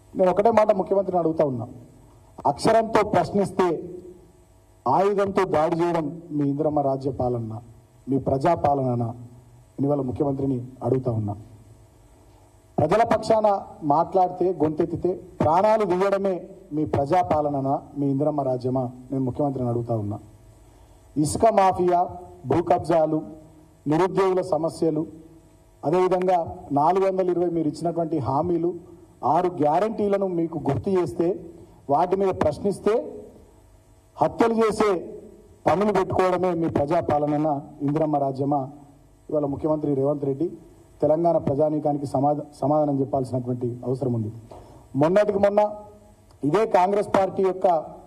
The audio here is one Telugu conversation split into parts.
నేను ఒకటే మాట ముఖ్యమంత్రిని అడుగుతా ఉన్నా అక్షరంతో ప్రశ్నిస్తే ఆయుధంతో దాడి చేయడం మీ ఇంద్రమ్మ రాజ్య పాలన మీ ప్రజా పాలన ఇవాళ ముఖ్యమంత్రిని అడుగుతా ఉన్నా ప్రజల పక్షాన మాట్లాడితే గొంతెత్తితే ప్రాణాలు తీయడమే మీ ప్రజా పాలననా మీ ఇంద్రమ్మ రాజ్యమా నేను ముఖ్యమంత్రిని అడుగుతా ఉన్నా ఇసుక మాఫియా భూ కబ్జాలు నిరుద్యోగుల సమస్యలు అదేవిధంగా నాలుగు వందల ఇరవై మీరు ఇచ్చినటువంటి హామీలు ఆరు గ్యారంటీలను మీకు గుర్తు చేస్తే వాటి మీద ప్రశ్నిస్తే హత్యలు చేసే పనులు పెట్టుకోవడమే మీ ప్రజా పాలన ఇందిరమ్మ రాజ్యమా ఇవాళ ముఖ్యమంత్రి రేవంత్ రెడ్డి తెలంగాణ ప్రజానీకానికి సమాధ సమాధానం చెప్పాల్సినటువంటి అవసరం ఉంది మొన్నటికి మొన్న ఇదే కాంగ్రెస్ పార్టీ యొక్క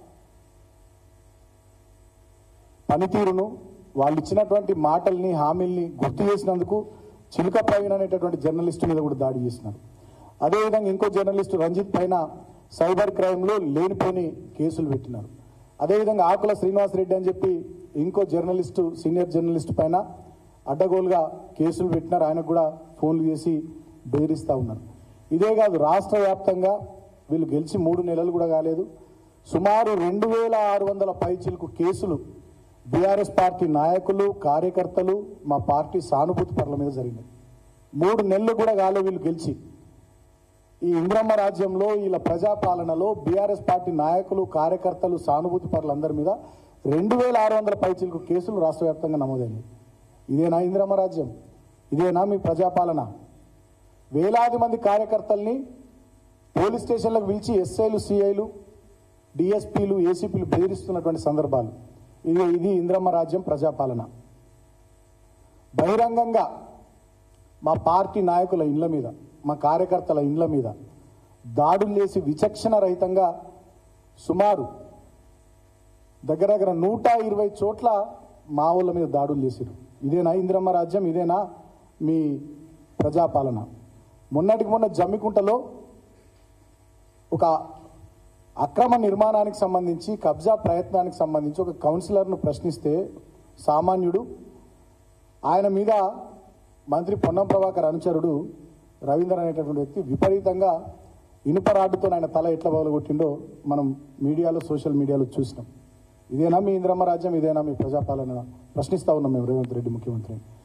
పనితీరును వాళ్ళు ఇచ్చినటువంటి మాటల్ని హామీల్ని గుర్తు చేసినందుకు చిలుక ప్రవీణ్ అనేటటువంటి జర్నలిస్టు మీద కూడా దాడి చేసినారు అదేవిధంగా ఇంకో జర్నలిస్టు రంజిత్ పైన సైబర్ క్రైమ్లో లేనిపోని కేసులు పెట్టినారు అదేవిధంగా ఆకుల శ్రీనివాస్ రెడ్డి అని చెప్పి ఇంకో జర్నలిస్టు సీనియర్ జర్నలిస్టు పైన అడ్డగోలుగా కేసులు పెట్టినారు ఆయనకు కూడా ఫోన్లు చేసి బెదిరిస్తూ ఉన్నారు ఇదే కాదు రాష్ట్ర వ్యాప్తంగా వీళ్ళు గెలిచి మూడు నెలలు కూడా కాలేదు సుమారు రెండు వేల ఆరు వందల పైచిలకు కేసులు బీఆర్ఎస్ పార్టీ నాయకులు కార్యకర్తలు మా పార్టీ సానుభూతి పరుల మీద జరిగినాయి మూడు నెలలు కూడా కాలే వీళ్ళు గెలిచి ఈ ఇంద్రమ్మ రాజ్యంలో వీళ్ళ ప్రజాపాలనలో బీఆర్ఎస్ పార్టీ నాయకులు కార్యకర్తలు సానుభూతి పరులందరి మీద రెండు వేల ఆరు వందల పైచిలకు కేసులు రాష్ట్ర వ్యాప్తంగా నమోదైనాయి ఇదేనా ఇంద్రమ్మ రాజ్యం ఇదేనా మీ ప్రజాపాలన వేలాది మంది కార్యకర్తల్ని పోలీస్ స్టేషన్లకు పిలిచి ఎస్ఐలు సిఐలు డిఎస్పీలు ఏసీపీలు బెదిరిస్తున్నటువంటి సందర్భాలు ఇది ఇది ఇంద్రమ్మ రాజ్యం ప్రజాపాలన బహిరంగంగా మా పార్టీ నాయకుల ఇండ్ల మీద మా కార్యకర్తల ఇండ్ల మీద దాడులు చేసి విచక్షణ రహితంగా సుమారు దగ్గర దగ్గర నూట ఇరవై చోట్ల మా ఊళ్ళ మీద దాడులు చేశారు ఇదేనా ఇంద్రమ్మ రాజ్యం ఇదేనా మీ ప్రజాపాలన మొన్నటికి మొన్న జమ్మికుంటలో ఒక అక్రమ నిర్మాణానికి సంబంధించి కబ్జా ప్రయత్నానికి సంబంధించి ఒక కౌన్సిలర్ను ప్రశ్నిస్తే సామాన్యుడు ఆయన మీద మంత్రి పొన్నం ప్రభాకర్ అనుచరుడు రవీందర్ అనేటటువంటి వ్యక్తి విపరీతంగా ఇనుప రాడ్డుతో ఆయన తల ఎట్లా పగలగొట్టిండో మనం మీడియాలో సోషల్ మీడియాలో చూసినాం ఇదేనా మీ ఇంద్రమ్మ రాజ్యం ఇదేనా మీ ప్రజాపాలన ప్రశ్నిస్తా ఉన్నాం మేము రేవంత్ రెడ్డి ముఖ్యమంత్రి